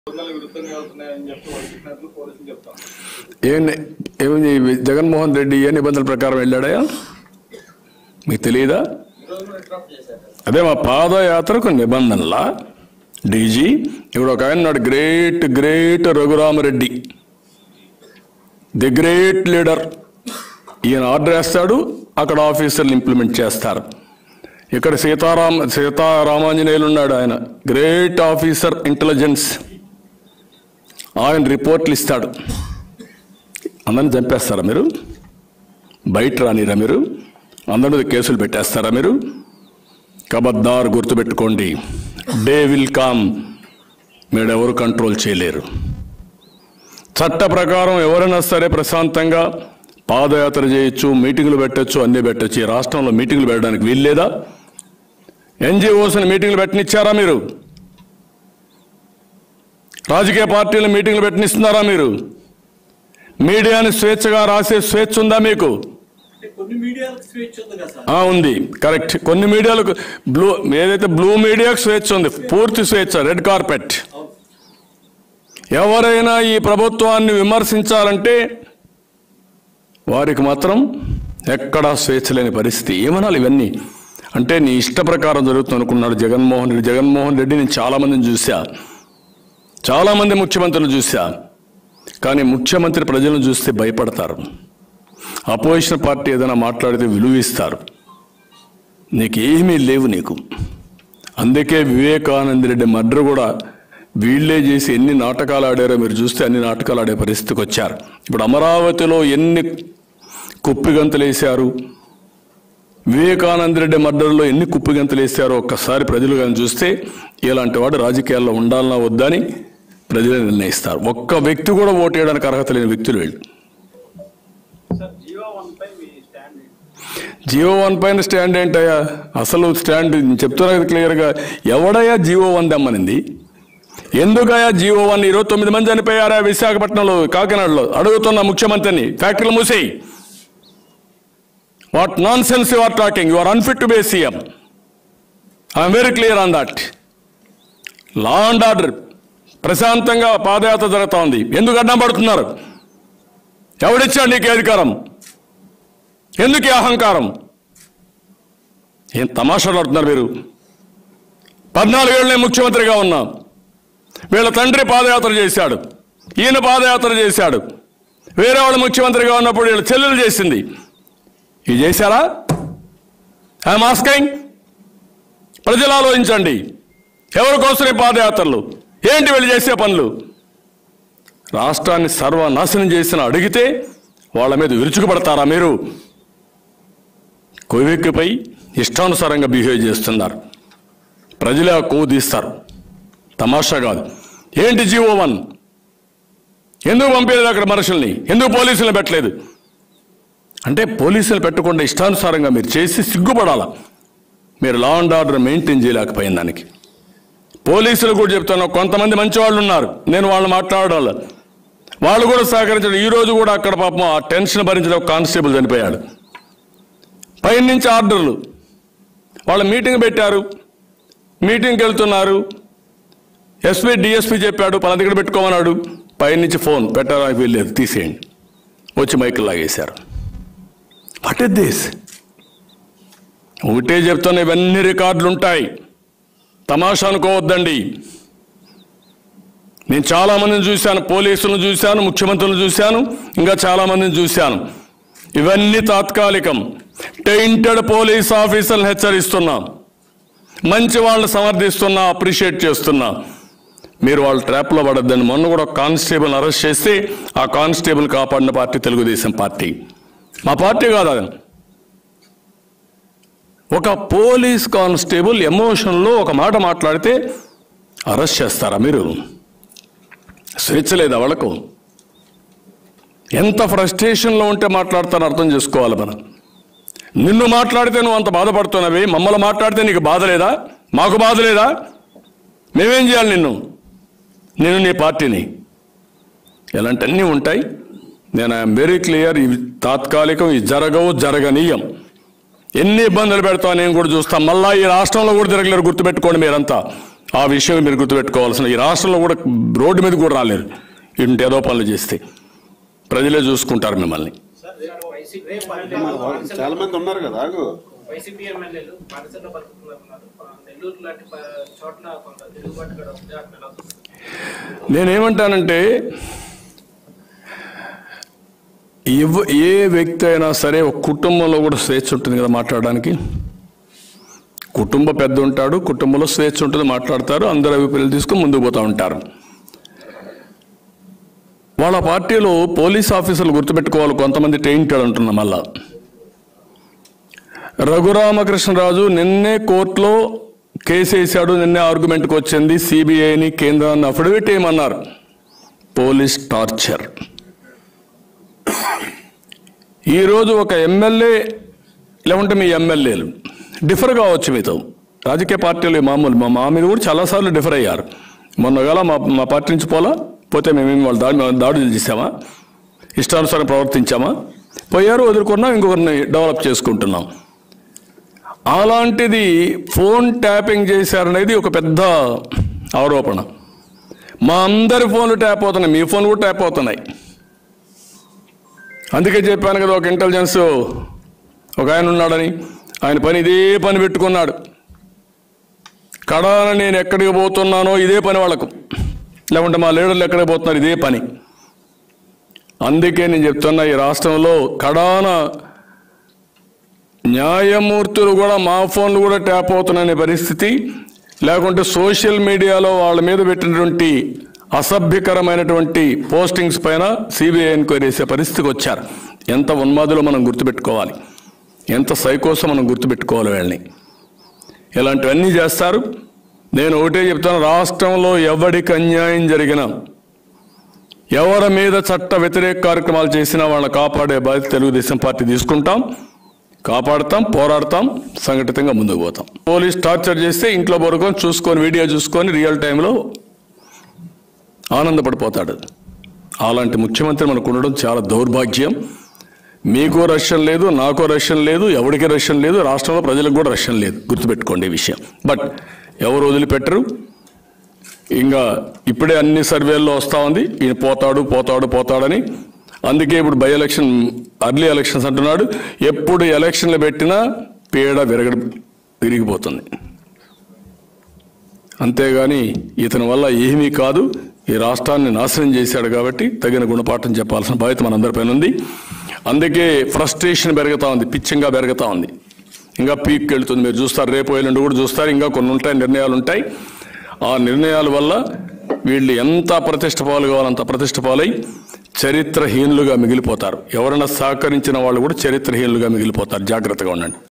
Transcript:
నిబంధనల విరుద్ధంగా వెళ్తున్నాయని చెప్పి వాళ్ళు చెప్పినట్లు పోలీసులు చెప్తాం ఏం ఏమి జగన్మోహన్ రెడ్డి ఏ నిబంధనల ప్రకారం వెళ్ళాడయా మీకు తెలియదా ఈరోజు కూడా ఇంటరాప్ట్ చేశారు అదే మా పాదయాత్రకు నిబంధనల డీజీ ఇప్పుడు ఒక ఆయన ఉన్నాడు great great Raghurama Reddy the great leader ఈయన ఆర్డర్ వేస్తాడు అక్కడ ఆఫీసర్లు ఇంప్లిమెంట్ చేస్తారు ఇక్కడ సీతారాం సీతారామాంజనేయులు ఉన్నాడు ఆయన గ్రేట్ ఆఫీసర్ ఇంటెలిజెన్స్ ఆయన రిపోర్ట్లు ఇస్తాడు అందరిని చంపేస్తారా మీరు బయట రానిరా మీరు అందరి మీద కేసులు పెట్టేస్తారా మీరు కబద్దార్ గుర్తుపెట్టుకోండి డే విల్ కమ్ మీరెవరు కంట్రోల్ చేయలేరు చట్ట ప్రకారం ఎవరైనా సరే ప్రశాంతంగా పాదయాత్ర చేయొచ్చు మీటింగులు పెట్టొచ్చు అన్నీ పెట్టొచ్చు ఈ రాష్ట్రంలో మీటింగులు పెట్టడానికి వీల్లేదా ఎన్జిఓస్ని మీటింగులు పెట్టనిచ్చారా మీరు రాజకీయ పార్టీలు మీటింగులు పెట్టనిస్తున్నారా మీరు మీడియాని స్వేచ్ఛగా రాసే స్వేచ్ఛ ఉందా మీకు అంటే కొన్ని మీడియాలకు స్వేచ్ఛ ఉంది కదా సార్ ఆ, ఉంది కరెక్ట్ కొన్ని మీడియాలకు బ్లూ ఏదైతే బ్లూ మీడియాకు స్వేచ్ఛ ఉంది పూర్తి స్వేచ్ఛ రెడ్ కార్పెట్ అవును ఎవరైనా ఈ ప్రభుత్వాన్ని విమర్శించాలంటే వారికి మాత్రం ఎక్కడా స్వేచ్ఛ లేని పరిస్థితి ఏమనాలి ఇవన్నీ అంటే నీ ఇష్ట ప్రకారం జరుగుతుంది అనుకున్నాడు జగన్మోహన్ రెడ్డి జగన్మోహన్ రెడ్డి నేను చాలామందిని చూశా చాలామంది ముఖ్యమంత్రులను చూశా కానీ ముఖ్యమంత్రి ప్రజలను చూస్తే భయపడతారు అపోజిషన్ పార్టీ ఏదైనా మాట్లాడితే విలువ ఇస్తారు నీకు ఏమీ లేవు నీకు అందుకే వివేకానంద రెడ్డి మర్డర్ కూడా వీళ్ళే చేసి ఎన్ని నాటకాలు ఆడారో మీరు చూస్తే అన్ని నాటకాలు ఆడే పరిస్థితికి వచ్చారు ఇప్పుడు అమరావతిలో ఎన్ని కుప్పిగంతులు వేశారు వివేకానంద రెడ్డి మర్డర్లో ఎన్ని కుప్పిగంతులు వేశారో ఒక్కసారి ప్రజలు కానీ చూస్తే ఇలాంటి వాడు రాజకీయాల్లో ఉండాలన్నా వద్దని ప్రజలే నిర్ణయిస్తారు ఒక్క వ్యక్తి కూడా ఓటేయడానికి అర్హత లేని వ్యక్తులు వీళ్ళు సార్ జియో వన్ పై మీ స్టాండ్ ఏంటి? జియో వన్ పైన స్టాండ్ ఏంటయ్యా అసలు స్టాండ్ నేను చెప్తున్నా కదా క్లియర్గా ఎవడయ్యా జియో వన్ దమ్మనింది ఎందుకయ్యా జియో వన్ ఇరవై తొమ్మిది మంది చనిపోయారా విశాఖపట్నంలో కాకినాడలో అడుగుతున్న ముఖ్యమంత్రిని ఫ్యాక్టరీలు మూసేయి what nonsense you are talking you are unfit to be CM I'm very clear on that law and order ప్రశాంతంగా పాదయాత్ర జరుగుతూ ఉంది ఎందుకు అడ్డం పడుతున్నారు ఎవడిచ్చాడు నీకు ఈ అధికారం ఎందుకు ఈ అహంకారం ఏం తమాషాలు ఆడుతున్నారు మీరు పద్నాలుగేళ్ళు నేను ముఖ్యమంత్రిగా ఉన్నా వీళ్ళ తండ్రి పాదయాత్ర చేశాడు ఈయన పాదయాత్ర చేశాడు వేరే వాళ్ళు ముఖ్యమంత్రిగా ఉన్నప్పుడు వీళ్ళ చెల్లెలు చేసింది ఇది చేశారా ఐఎమ్ ఆస్కింగ్ ప్రజలు ఆలోచించండి ఎవరి కోసం ఈ పాదయాత్రలు ఏంటి వీళ్ళు చేసే పనులు రాష్ట్రాన్ని సర్వనాశనం చేసిన అడిగితే వాళ్ళ మీద విరుచుకుపడతారా మీరు కొవ్వెక్కిపై ఇష్టానుసారంగా బిహేవ్ చేస్తున్నారు ప్రజలే ఆ కొవ్వు తీస్తారు తమాషా కాదు ఏంటి జీవో వన్ ఎందుకు పంపలేదు అక్కడ మనుషుల్ని ఎందుకు పోలీసులు పెట్టలేదు అంటే పోలీసులు పెట్టకుండా ఇష్టానుసారంగా మీరు చేసి సిగ్గుపడాలా మీరు లా అండ్ ఆర్డర్ మెయింటైన్ చేయలేకపోయిన దానికి పోలీసులు కూడా చెప్తాను కొంతమంది మంచి వాళ్ళు ఉన్నారు నేను వాళ్ళు మాట్లాడాలి వాళ్ళు కూడా సహకరించడం ఈ రోజు కూడా అక్కడ పాపం ఆ టెన్షన్ భరించిన ఒక కానిస్టేబుల్ చనిపోయాడు పైన నుంచి ఆర్డర్లు వాళ్ళ మీటింగ్ పెట్టారు మీటింగ్కి వెళ్తున్నారు ఎస్పీ డిఎస్పీ చెప్పాడు పలా దగ్గర పెట్టుకోమన్నాడు పైన నుంచి ఫోన్ పెట్టడానికి వీల్లేదు తీసేయండి వచ్చి మైకులు లాగేశారు వాట్ ఇస్ దిస్ ఒకటే చెప్తున్నా ఇవన్నీ రికార్డులు ఉంటాయి తమాషా అనుకోవద్దండి నేను చాలా మందిని చూశాను పోలీసులను చూశాను ముఖ్యమంత్రులను చూశాను ఇంకా చాలా మందిని చూశాను ఇవన్నీ తాత్కాలికం టెయింటెడ్ పోలీస్ ఆఫీసర్లను హెచ్చరిస్తున్నా మంచి వాళ్ళని సమర్థిస్తున్నా అప్రిషియేట్ చేస్తున్నా మీరు వాళ్ళ ట్రాప్లో పడద్దని మొన్న కూడా ఒక కానిస్టేబుల్ అరెస్ట్ చేస్తే ఆ కానిస్టేబుల్ కాపాడిన పార్టీ తెలుగుదేశం పార్టీ మా పార్టీ కాదు అది ఒక పోలీస్ కానిస్టేబుల్ ఎమోషన్లో ఒక మాట మాట్లాడితే అరెస్ట్ చేస్తారా మీరు స్వేచ్ఛ లేదా వాళ్ళకు ఎంత ఫ్రస్ట్రేషన్లో ఉంటే మాట్లాడతాను అర్థం చేసుకోవాలి మనం నిన్ను మాట్లాడితే నువ్వు అంత బాధపడుతున్నవి మమ్మల్ని మాట్లాడితే నీకు బాధ లేదా మాకు బాధ లేదా మేమేం చేయాలి నిన్ను నేను నీ పార్టీని ఇలాంటివన్నీ ఉంటాయి నేను ఐఎమ్ వెరీ క్లియర్ ఇవి తాత్కాలికం ఇవి జరగవు జరగనీయం ఎన్ని ఇబ్బందులు పెడతావు నేను కూడా చూస్తాను మళ్ళా ఈ రాష్ట్రంలో కూడా తిరగలేరు గుర్తుపెట్టుకోండి మీరంతా ఆ విషయం మీరు గుర్తుపెట్టుకోవాల్సిన ఈ రాష్ట్రంలో కూడా రోడ్డు మీద కూడా రాలేరు ఇంటి ఏదో పనులు చేస్తే ప్రజలే చూసుకుంటారు మిమ్మల్ని సార్ రేపు వైసీపీ రేపు ఎమ్మెల్యేలు బానిసలు- చాలా మంది ఉన్నారు కదా ఆగు వైసీపీ ఎమ్మెల్యేలు బానిసల్లో బతుకుతున్నారు నెల్లూరు లాంటి ప- చోట్ల కొంత తిరుగుబాటు కూడా ఉంది అక్కడ ఎలా చూస్తారు? నేనేమంటానంటే ఎవ ఏ వ్యక్తి అయినా సరే ఒక కుటుంబంలో కూడా స్వేచ్ఛ ఉంటుంది కదా మాట్లాడడానికి కుటుంబ పెద్ద ఉంటాడు కుటుంబంలో స్వేచ్ఛ ఉంటుంది మాట్లాడతారు అందరు అభిప్రాయాలు తీసుకుని ముందుకు పోతూ ఉంటారు వాళ్ళ పార్టీలో పోలీస్ ఆఫీసర్లు గుర్తుపెట్టుకోవాలి కొంతమంది టెయింటెడ్ అంటున్నా మళ్ళా రఘురామకృష్ణరాజు నిన్నే కోర్టులో కేసు వేశాడు నిన్నే ఆర్గ్యుమెంట్కి వచ్చింది సిబిఐని కేంద్రాన్ని అఫిడవిట్ ఏమన్నారు పోలీస్ టార్చర్ ఈరోజు ఒక ఎమ్మెల్యే లేకుంటే మీ ఎమ్మెల్యేలు డిఫర్ కావచ్చు మీతో రాజకీయ పార్టీలు మామూలు మా మా మీద కూడా చాలాసార్లు డిఫర్ అయ్యారు మొన్నగాల మా మా పార్టీ నుంచి పోలా పోతే మేమేమి వాళ్ళ దాడి మేము దాడులు చేసామా ఇష్టానుసారం ప్రవర్తించామా పోయారు వదులుకున్నాం ఇంకొకరిని డెవలప్ చేసుకుంటున్నాం అలాంటిది ఫోన్ ట్యాపింగ్ చేశారనేది ఒక పెద్ద ఆరోపణ మా అందరి ఫోన్లు ట్యాప్ అవుతున్నాయి మీ ఫోన్ కూడా ట్యాప్ అవుతున్నాయి అందుకే చెప్పాను కదా ఒక ఇంటెలిజెన్స్ ఒక ఆయన ఉన్నాడని ఆయన పని ఇదే పని పెట్టుకున్నాడు కడాన నేను ఎక్కడికి పోతున్నానో ఇదే పని వాళ్ళకు లేకుంటే మా లీడర్లు ఎక్కడికి పోతున్నారు ఇదే పని అందుకే నేను చెప్తున్నా ఈ రాష్ట్రంలో కడాన న్యాయమూర్తులు కూడా మా ఫోన్లు కూడా ట్యాప్ అవుతున్నాయనే పరిస్థితి లేకుంటే సోషల్ మీడియాలో వాళ్ళ మీద పెట్టినటువంటి అసభ్యకరమైనటువంటి పోస్టింగ్స్ పైన సిబిఐ ఎంక్వైరీ చేసే పరిస్థితికి వచ్చారు ఎంత ఉన్మాదులో మనం గుర్తుపెట్టుకోవాలి ఎంత సైకోసం మనం గుర్తుపెట్టుకోవాలి వీళ్ళని ఇలాంటివన్నీ చేస్తారు నేను ఒకటే చెప్తాను రాష్ట్రంలో ఎవరికి అన్యాయం జరిగినా ఎవరి మీద చట్ట వ్యతిరేక కార్యక్రమాలు చేసినా వాళ్ళని కాపాడే బాధ్యత తెలుగుదేశం పార్టీ తీసుకుంటాం కాపాడుతాం పోరాడతాం సంఘటితంగా ముందుకు పోతాం పోలీస్ టార్చర్ చేస్తే ఇంట్లో పడుకొని చూసుకొని వీడియో చూసుకొని రియల్ టైంలో ఆనందపడిపోతాడు అలాంటి ముఖ్యమంత్రి మనకు ఉండడం చాలా దౌర్భాగ్యం మీకు రష్యం లేదు నాకు రష్యం లేదు ఎవరికి రష్యం లేదు రాష్ట్రంలో ప్రజలకు కూడా రష్యం లేదు గుర్తుపెట్టుకోండి ఈ విషయం బట్ ఎవరు వదిలిపెట్టరు ఇంకా ఇప్పుడే అన్ని సర్వేల్లో వస్తూ ఉంది ఈయన పోతాడు పోతాడు పోతాడని అందుకే ఇప్పుడు బై ఎలక్షన్ అర్లీ ఎలక్షన్స్ అంటున్నాడు ఎప్పుడు ఎలక్షన్లు పెట్టినా పీడ విరగ విరిగిపోతుంది అంతేగాని ఇతని వల్ల ఏమీ కాదు ఈ రాష్ట్రాన్ని నాశనం చేశాడు కాబట్టి తగిన గుణపాఠం చెప్పాల్సిన బాధ్యత మనందరిపైన ఉంది అందుకే ఫ్రస్ట్రేషన్ పెరుగుతా ఉంది పిచ్చంగా పెరుగుతా ఉంది ఇంకా పీక్ వెళ్తుంది మీరు చూస్తారు రేపు ఎల్లుండి కూడా చూస్తారు ఇంకా కొన్ని ఉంటాయి నిర్ణయాలు ఉంటాయి ఆ నిర్ణయాల వల్ల వీళ్ళు ఎంత అప్రతిష్ట పాలు కావాలో అంత అప్రతిష్ట పాలై చరిత్రహీనులుగా మిగిలిపోతారు ఎవరైనా సహకరించిన వాళ్ళు కూడా చరిత్రహీనులుగా మిగిలిపోతారు జాగ్రత్తగా ఉండండి